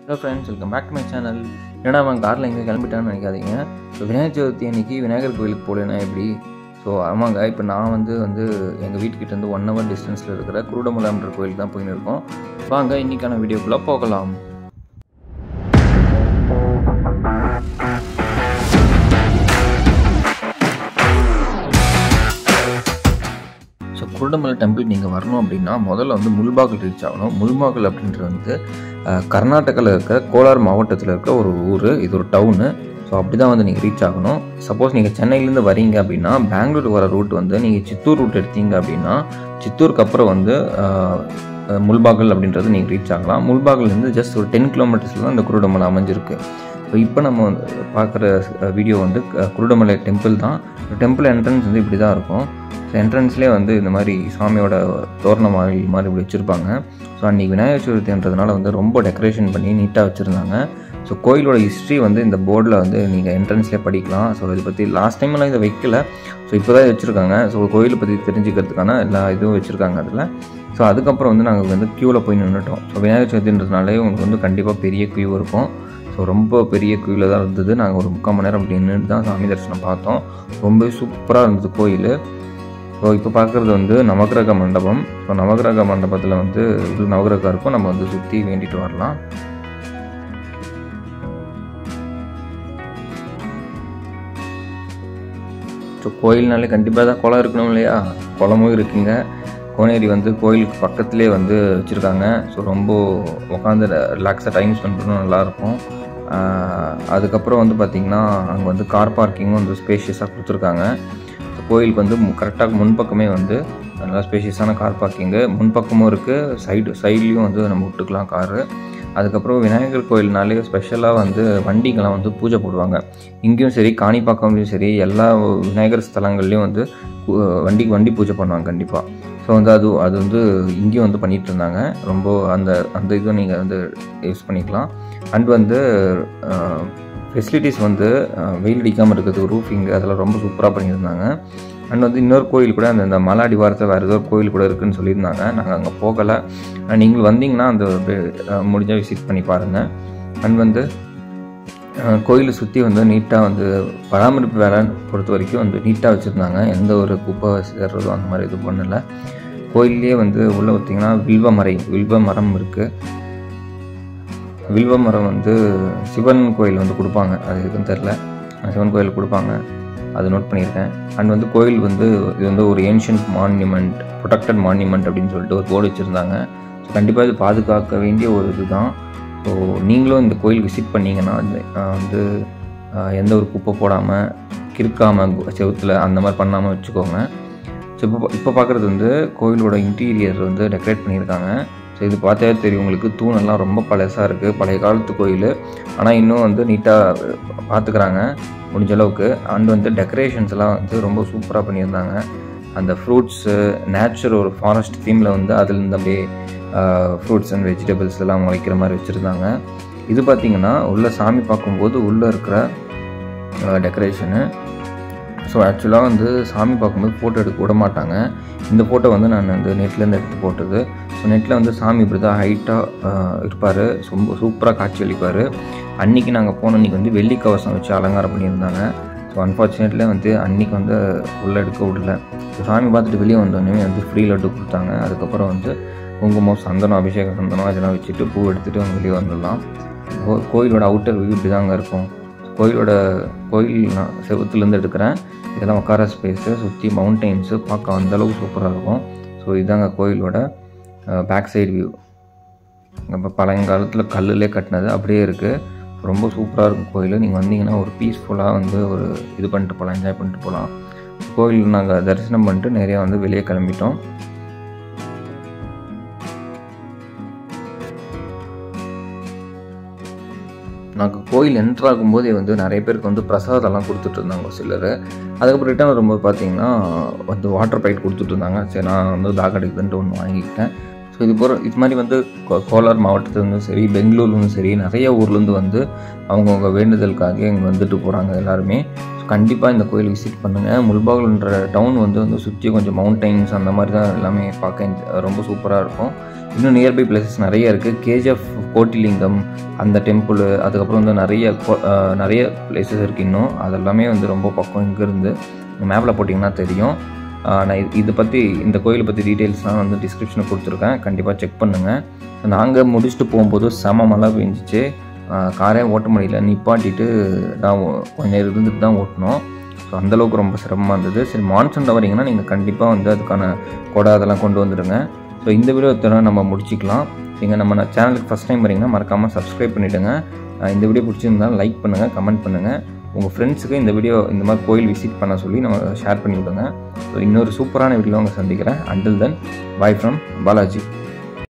hello friends welcome back to my channel என்னடா அவன் காரில் எங்கே கிளம்பிட்டான்னு நினைக்காதீங்க ஸோ விநாயகர் சதுர்த்தி அன்னைக்கு விநாயகர் கோயிலுக்கு போகலன்னா எப்படி ஸோ ஆமாங்க இப்போ நான் வந்து வந்து எங்கள் வீட்டுக்கிட்ட இருந்து ஒன் ஹவர் டிஸ்டன்ஸில் இருக்கிற குருடமலம்ன்ற கோயிலுக்கு தான் போயின்னு இருக்கோம் வாங்க இன்றைக்கான வீடியோக்குள்ளே போகலாம் ஸோ குருடமலை டெம்பிள் நீங்கள் வரணும் அப்படின்னா முதல்ல வந்து முல்பாகல் ரீச் ஆகணும் முல்பாகல் அப்படின்றது வந்து அஹ், கர்நாடகாவில் இருக்கிற கோலார் மாவட்டத்தில் இருக்கிற ஒரு ஊர் இது ஒரு டவுனு ஸோ அப்படி தான் வந்து நீங்கள் ரீச் ஆகணும் சப்போஸ் நீங்கள் சென்னையிலேருந்து வரீங்க அப்படின்னா பெங்களூர் வர ரூட் வந்து நீங்கள் சித்தூர் ரூட் எடுத்தீங்க அப்படின்னா சித்தூருக்கு அப்புறம் வந்து அஹ், அஹ், முல்பாகல் அப்படின்றது நீங்கள் ரீச் ஆகலாம் முல்பாகல்லேருந்து ஜஸ்ட் ஒரு டென் கிலோமீட்டர்ஸில் தான் இந்த குருடமலை அமைஞ்சிருக்கு ஸோ இப்போ நம்ம வந்து பார்க்குற வீடியோ வந்து க- குருடமலை டெம்பிள் தான் டெம்பிள் என்ட்ரன்ஸ் வந்து இப்படி தான் இருக்கும் ஸோ என்ட்ரன்ஸ்லேயே வந்து இந்த மாதிரி சாமியோட தோரண வாயில் மாதிரி இப்படி வச்சுருப்பாங்க ஸோ அன்றைக்கி விநாயகர் சதுர்த்தின்றதுனால வந்து ரொம்ப டெக்கரேஷன் பண்ணி நீட்டாக வச்சுருந்தாங்க ஸோ கோயிலோட ஹிஸ்ட்ரி வந்து இந்த போர்டில் வந்து நீங்கள் என்ட்ரன்ஸ்லேயே படிக்கலாம் ஸோ இதை பற்றி லாஸ்ட் டைம்லாம் இதை வைக்கல ஸோ இப்போ தான் வச்சுருக்காங்க ஸோ கோயிலை பற்றி தெரிஞ்சுக்கிறதுக்கான எல்லா இதுவும் வச்சுருக்காங்க அதில் ஸோ அதுக்கப்புறம் வந்து நாங்கள் வந்து க்யூவில் போய் நின்றுட்டோம் ஸோ விநாயகர் சதுர்த்தின்றதுனாலே உங்களுக்கு வந்து கண்டிப்பாக பெரிய க்யூ இருக்கும் ஸோ ரொம்ப பெரிய க்யூவில் தான் இருந்தது நாங்கள் ஒரு முக்கால் மணி நேரம் அப்படி நின்றுட்டு தான் சாமி தரிசனம் பார்த்தோம் ரொம்ப சூப்பராக இருந்தது கோயில் ஸோ இப்போ பார்க்குறது வந்து நவகிரக மண்டபம் ஸோ நவகிரக மண்டபத்தில் வந்து இது நவகிரகம் இருக்கும் நம்ம வந்து சுற்றி வேண்டிட்டு வரலாம் ஸோ கோயில்னாலே கண்டிப்பாக தான் குளம் இருக்கணும் இல்லையா குளமும் இருக்குங்க கோனேரி வந்து கோயிலுக்கு பக்கத்துலேயே வந்து வச்சுருக்காங்க ஸோ ரொம்ப உட்காந்து ரிலாக்ஸாக டைம் ஸ்பெண்ட் பண்ணணும் நல்லாயிருக்கும் ஆஹ் அதுக்கப்புறம் வந்து பார்த்திங்கன்னா அங்கே வந்து கார் பார்க்கிங்கும் வந்து ஸ்பேஷியஸாக கொடுத்துருக்காங்க ஸோ கோயிலுக்கு வந்து கரெக்டாக முன்பக்கமே வந்து நல்லா ஸ்பேஷியஸான கார் பார்க்கிங்கு முன்பக்கமும் இருக்குது சைடு சைட்லேயும் வந்து நம்ம விட்டுக்கலாம் காரு அதுக்கப்புறம் விநாயகர் கோயில்னாலே ஸ்பெஷலாக வந்து வண்டிங்கெல்லாம் வந்து பூஜை போடுவாங்க இங்கேயும் சரி காணிப்பாக்கம்லேயும் சரி எல்லா விநாயகர் ஸ்தலங்கள்லேயும் வந்து கு- வண்டிக்கு வண்டி பூஜை பண்ணுவாங்க கண்டிப்பாக ஸோ வந்து அது அது வந்து இங்கேயும் வந்து பண்ணிகிட்டு இருந்தாங்க ரொம்ப அந்த அந்த இதுவும் நீங்கள் வந்து யூஸ் பண்ணிக்கலாம் அண்ட் வந்து ஃபெசிலிட்டிஸ் வந்து அஹ், வெயில் அடிக்காமல் இருக்கிறது ரூஃபிங் அதெல்லாம் ரொம்ப சூப்பராக பண்ணியிருந்தாங்க அண்ட் வந்து இன்னொரு கோயில் கூட அந்த இந்த மலை அடிவாரத்தில் வேறு ஏதோ ஒரு கோயில் கூட இருக்குன்னு சொல்லியிருந்தாங்க நாங்கள் அங்கே போகலை ஆனால் நீங்கள் வந்தீங்கன்னா அந்த முடிஞ்சால் விசிட் பண்ணி பாருங்கள் அண்ட் வந்து அஹ், கோயிலை சுற்றி வந்து நீட்டாக வந்து பராமரிப்பு வேலை பொறுத்த வரைக்கும் வந்து நீட்டாக வச்சுருந்தாங்க எந்த ஒரு குப்பை சேர்றதோ அந்த மாதிரி இது பண்ணல கோயில்லையே வந்து உள்ளே பார்த்தீங்கன்னா வில்வ மரை வில்வ மரம் இருக்குது வில்வ மரம் வந்து சிவன் கோயில் வந்து கொடுப்பாங்க அது எதுன்னு தெரில சிவன் கோயில் கொடுப்பாங்க அது நோட் பண்ணியிருக்கேன் அண்ட் வந்து கோயில் வந்து இது வந்து ஒரு ஏன்ஷியன்ட் மான்யூமெண்ட் ப்ரொடெக்டட் மான்யூமெண்ட் அப்படின்னு சொல்லிட்டு ஒரு போர்டு வச்சுருந்தாங்க ஸோ கண்டிப்பாக இது பாதுகாக்க வேண்டிய ஒரு இதுதான் ஸோ நீங்களும் இந்த கோயில் விசிட் பண்ணீங்கன்னா வந்து, ஆஹ் வந்து ஆஹ் எந்த ஒரு குப்பை போடாமல் கிறுக்காமல் செவுத்தில் அந்த மாதிரி பண்ணாமல் வச்சுக்கோங்க ஸோ இப்போ இப்போ பார்க்குறது வந்து கோயிலோட இன்டீரியர் வந்து டெக்கரேட் பண்ணியிருக்காங்க ஸோ இது பார்த்தாவே தெரியும் உங்களுக்கு தூணெல்லாம் ரொம்ப பழசாக இருக்குது பழைய காலத்து கோயில் ஆனால் இன்னும் வந்து நீட்டாக பார்த்துக்கிறாங்க முடிஞ்ச அளவுக்கு அண்ட் வந்து டெக்கரேஷன்ஸ் எல்லாம் வந்து ரொம்ப சூப்பராக பண்ணியிருந்தாங்க அந்த ஃப்ரூட்ஸு நேச்சுரல் ஒரு ஃபாரஸ்ட் தீமில் வந்து அதில் இருந்து அப்படியே ஃப்ரூட்ஸ் அண்ட் வெஜிடபிள்ஸ் எல்லாம் முளைக்கிற மாதிரி வச்சுருந்தாங்க இது பார்த்திங்கன்னா உள்ள சாமி பார்க்கும்போது உள்ளே இருக்கிற டெக்கரேஷனு ஸோ ஆக்சுவலாக வந்து சாமி பார்க்கும்போது ஃபோட்டோ எடுக்க விட மாட்டாங்க இந்த ஃபோட்டோ வந்து நான் வந்து நெட்லேருந்து எடுத்து போட்டது ஸோ நெட்டில் வந்து சாமி இப்படி தான் ஹைட்டாக இருப்பார் ரொம்ப சூப்பராக காட்சி அளிப்பார் அன்றைக்கி நாங்கள் போன அன்றைக்கி வந்து வெள்ளி கவசம் வச்சு அலங்காரம் பண்ணியிருந்தாங்க ஸோ அன்ஃபார்ச்சுனேட்லி வந்து அன்றைக்கி வந்து உள்ளே எடுக்க விடல ஸோ சாமி பார்த்துட்டு வெளியே வந்தோடனே வந்து ஃப்ரீ லட்டு கொடுத்தாங்க அதுக்கப்புறம் வந்து குங்குமம் சந்தனம் அபிஷேக சந்தனம் இதெல்லாம் வச்சுட்டு பூ எடுத்துகிட்டு அவங்க வெளியே வந்துடலாம் கோ- கோயிலோட அவுட்டர் வியூ இப்படி தாங்க இருக்கும் கோயிலோட கோயில் நான் செவத்துலேருந்து எடுக்கிறேன் இதெல்லாம் உட்கார ஸ்பேஸு சுற்றி மவுண்டெயின்ஸு பார்க்க அந்த அளவுக்கு சூப்பராக இருக்கும் ஸோ இதாங்க கோயிலோட பேக் சைடு வியூ நம்ம பழையங்காலத்தில் கல்லுலே கட்டினது அப்படியே இருக்குது ரொம்ப சூப்பராக இருக்கும் கோயில் நீங்கள் வந்தீங்கன்னா ஒரு பீஸ்ஃபுல்லாக வந்து ஒரு இது பண்ணிட்டு போகலாம் என்ஜாய் பண்ணிட்டு போகலாம் கோயில் நாங்கள் தரிசனம் பண்ணிட்டு நிறைய வந்து வெளியே கிளம்பிட்டோம் நாங்கள் கோயில் என்ட்ரு ஆகும்போதே வந்து நிறைய பேருக்கு வந்து பிரசாதம்லாம் கொடுத்துட்டு இருந்தாங்க ஒரு சிலர் அதுக்கப்புறம் ரிட்டர்ன் வரும்போது பார்த்தீங்கன்னா வந்து வாட்டர் பைட் கொடுத்துட்டு இருந்தாங்க சரி நான் வந்து தாக அடிக்குதுன்ட்டு ஒன்று வாங்கிக்கிட்டேன் ஸோ இது போகிற இது மாதிரி வந்து கோ- கோலார் மாவட்டத்துலேருந்தும் சரி பெங்களூர்லேருந்தும் சரி நிறைய ஊர்லேருந்து வந்து அவங்கவுங்க வேண்டுதலுக்காக இங்கே வந்துட்டு போகிறாங்க எல்லாருமே ஸோ கண்டிப்பாக இந்த கோயில் விசிட் பண்ணுங்கள் முல்பாகல்ன்ற டவுன் வந்து வந்து சுற்றி கொஞ்சம் மவுண்டைன்ஸ் அந்த மாதிரி தான் எல்லாமே பார்க்க இந்த- ரொம்ப சூப்பராக இருக்கும் இன்னும் நியர்பை பிளேசஸ் நிறைய இருக்குது கேஜிஎஃப் கோட்டிலிங்கம் அந்த டெம்பிள் அதுக்கப்புறம் வந்து நிறைய கோ- அஹ் நிறைய பிளேசஸ் இருக்குது இன்னும் அதெல்லாமே வந்து ரொம்ப பக்கம் இங்கேருந்து மேப்பில் போட்டிங்கன்னா தெரியும் ஆஹ் நான் இது- இதை பற்றி இந்த கோயிலை பற்றி டீட்டெயில்ஸ்லாம் வந்து டிஸ்கிரிப்ஷனில் கொடுத்துருக்கேன் கண்டிப்பாக செக் பண்ணுங்கள் ஸோ நாங்கள் முடிச்சுட்டு போகும்போது செம மழை பெஞ்சிச்சு ஆஹ் காரே ஓட்ட முடியல நிப்பாட்டிட்டு தான் ஓ- கொஞ்ச நேரம் இருந்துட்டு தான் ஓட்டினோம் ஸோ அந்தளவுக்கு ரொம்ப சிரமமாக இருந்தது சரி மான்சூனில் வரீங்கன்னா நீங்கள் கண்டிப்பாக வந்து அதுக்கான கொடை அதெல்லாம் கொண்டு வந்துடுங்க ஸோ இந்த வீடியோ இத்தனை நம்ம முடிச்சிக்கலாம் நீங்கள் நம்ம சேனலுக்கு ஃபஸ்ட் டைம் வரீங்கன்னா மறக்காமல் சப்ஸ்கிரைப் பண்ணிவிடுங்க இந்த வீடியோ பிடிச்சிருந்தாலும் லைக் பண்ணுங்கள் கமெண்ட் பண்ணுங்கள் உங்கள் ஃப்ரெண்ட்ஸுக்கு இந்த வீடியோ இந்த மாதிரி கோயில் விசிட் பண்ண சொல்லி நம்ம ஷேர் பண்ணி விடுங்க ஸோ இன்னொரு சூப்பரான வீடியோ உங்களை சந்திக்கிறேன் until then bye from Balaji